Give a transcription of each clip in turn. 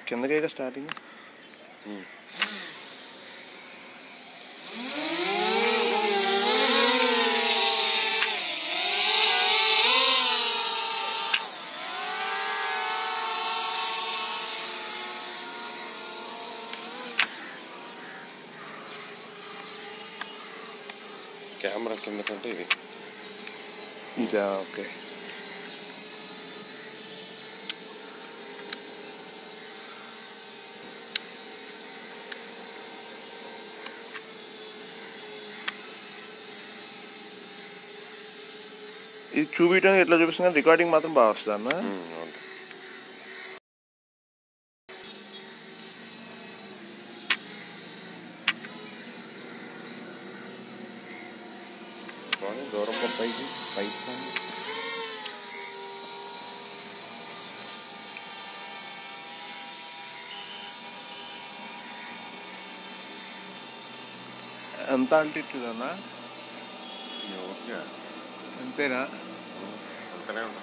కిందకే starting camera కింద కంటే ఇది ఇదా ఓకే ఇది చూపించడానికి ఎట్లా చూపిస్తుంది కానీ రికార్డింగ్ మాత్రం బాగా వస్తుంది అన్న ఉమ్, అవును బాగా దూరంగా పైకి పైకి పోనీ. ఎంత ఆల్టిట్యూడ్ అన్న ఎవరిగా? అంతేనా అంతనే ఉంటాం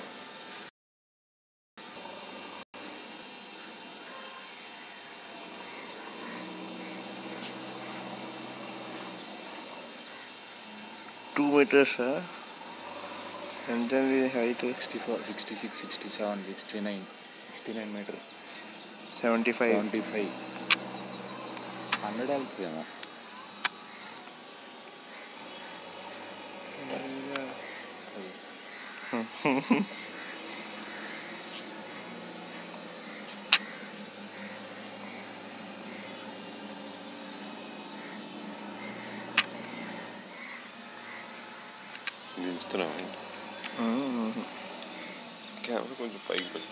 టూ మీటర్స్ ఎంత height sixty four sixty six sixty seven sixty nine sixty nine meter seventy five seventy five hundred వెళ్తుంది కదా దించుతున్నాం కెమెరా కొంచెం పైకి పెట్టి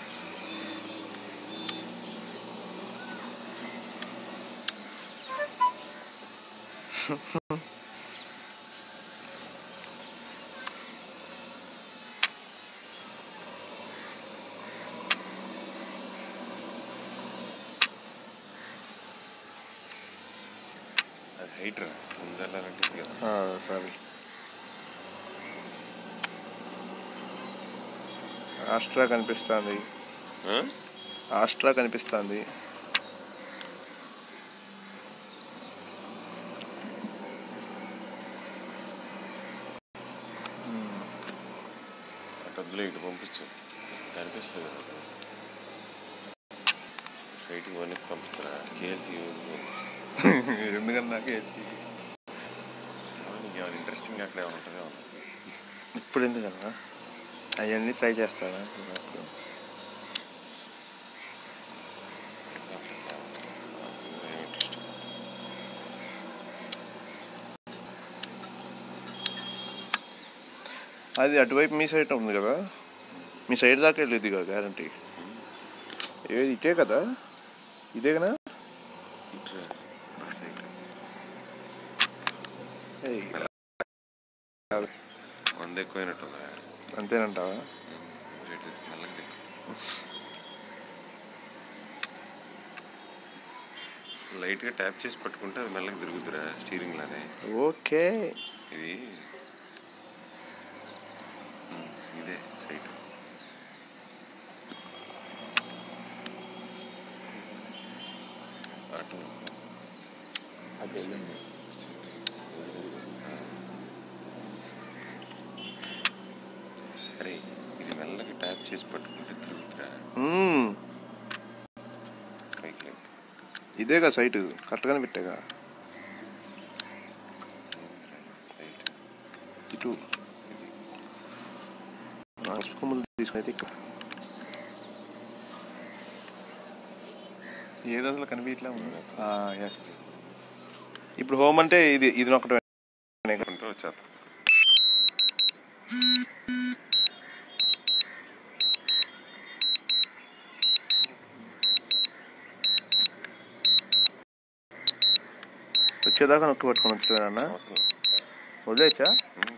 అది హైట్ రా ముందెళ్ళాలంటే ఇది కదా సారీ ఆస్ట్రా కనిపిస్తుంది ఆ? ఆస్ట్రా కనిపిస్తుంది అటు వద్దులే ఇటు పంపించు కనిపిస్తుంది కదా స్ట్రైట్కి వన్ పంపించరా కేఎల్సీ ఎందుకన్నా నాకే నీకు ఏమైనా ఇంట్రెస్టింగ్ అక్కడ ఏమైనా ఉంటుందో ఇప్పుడు ఎందుకన్నా అవన్నీ ట్రై చేస్తానా ఇప్పుడు ఇంట్రెస్ట్ అది అటువైపు మీ సైడ్ ఉంది కదా మీ సైడ్ దాకా వెళ్ళేది కదా గ్యారంటీ ఏది ఇటే కదా ఇదే కదా ఇట్రా సైడ్ ఏయ్, వంద ఎక్కువైనట్టుందా అంతేనంటావా రేట్ మెల్లగా దిక్కు. లైట్గా ట్యాప్ చేసి పట్టుకుంటే అది మెల్లగా తిరుగుతురా స్టీరింగ్ లానే ఓకే ఇది ఉమ్, ఇదే సైట్ అటు అది వెళ్ళింది అరే ఇది మెల్లగా ట్యాప్ చేసి పట్టుకుంటే తిరుగుతురా మ్మ్. పైకి లేపు. ఇదే కదా సైట్ కరెక్ట్గానే పెట్టాగా సైట్ ఇటు కొమ్ములు తీసుకుని ఇక్కడ ఏ రోజులో కనిపించలే ఎస్ ఇప్పుడు హోమ్ అంటే ఇది ఇది ఒకటి ఉంటే వచ్చేస్తాం వచ్చేదాకా నొక్కి పట్టుకొని వచ్చేదన్న అవసరం వదిలేచ్చా ఉమ్.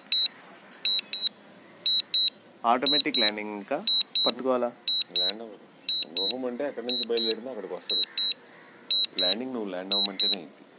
ఆటోమేటిక్ ల్యాండింగ్ ఇంకా పట్టుకోవాలా ల్యాండ్ అవ్వదు గోహం అంటే అక్కడి నుంచి బయలుదేరినా అక్కడికి వస్తుంది ల్యాండింగ్ నువ్వు ల్యాండ్ అవ్వమంటేనే అయింది